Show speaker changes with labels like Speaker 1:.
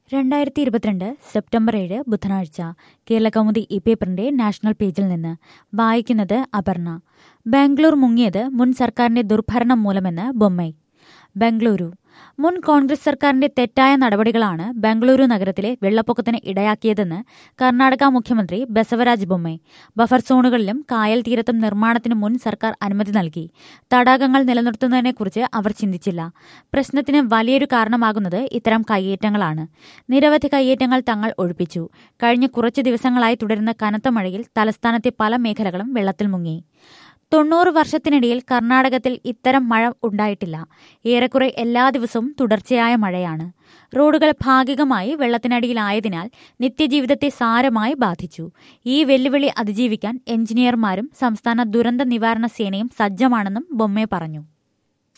Speaker 1: രണ്ടായിരത്തി ഇരുപത്തിരണ്ട് സെപ്റ്റംബർ ഏഴ് ബുധനാഴ്ച കേരളകൗമുദി ഈ പേപ്പറിന്റെ നാഷണൽ പേജിൽ നിന്ന് വായിക്കുന്നത് അപർണ ബാംഗ്ലൂർ മുങ്ങിയത് മുൻ സർക്കാരിന്റെ ദുർഭരണം മൂലമെന്ന് ബൊമ്മൈ ബംഗളൂരു മുൻ കോൺഗ്രസ് സർക്കാരിന്റെ തെറ്റായ നടപടികളാണ് ബംഗളൂരു നഗരത്തിലെ വെള്ളപ്പൊക്കത്തിന് ഇടയാക്കിയതെന്ന് കർണാടക മുഖ്യമന്ത്രി ബസവരാജ് ബൊമ്മൈ ബഫർ സോണുകളിലും കായൽ തീരത്തും നിർമ്മാണത്തിന് മുൻ സർക്കാർ അനുമതി നൽകി തടാകങ്ങൾ നിലനിർത്തുന്നതിനെക്കുറിച്ച് അവർ ചിന്തിച്ചില്ല പ്രശ്നത്തിന് വലിയൊരു കാരണമാകുന്നത് ഇത്തരം കയ്യേറ്റങ്ങളാണ് നിരവധി കയ്യേറ്റങ്ങൾ തങ്ങൾ ഒഴിപ്പിച്ചു കഴിഞ്ഞ കുറച്ച് ദിവസങ്ങളായി തുടരുന്ന കനത്ത മഴയിൽ തലസ്ഥാനത്തെ പല മേഖലകളും വെള്ളത്തിൽ മുങ്ങി തൊണ്ണൂറ് വർഷത്തിനിടയിൽ കർണാടകത്തിൽ ഇത്തരം മഴ ഉണ്ടായിട്ടില്ല ഏറെക്കുറെ എല്ലാ ദിവസവും തുടർച്ചയായ മഴയാണ് റോഡുകൾ ഭാഗികമായി വെള്ളത്തിനടിയിലായതിനാൽ നിത്യജീവിതത്തെ സാരമായി ബാധിച്ചു ഈ വെല്ലുവിളി അതിജീവിക്കാൻ എഞ്ചിനീയർമാരും സംസ്ഥാന ദുരന്ത നിവാരണ സേനയും സജ്ജമാണെന്നും ബൊമ്മെ പറഞ്ഞു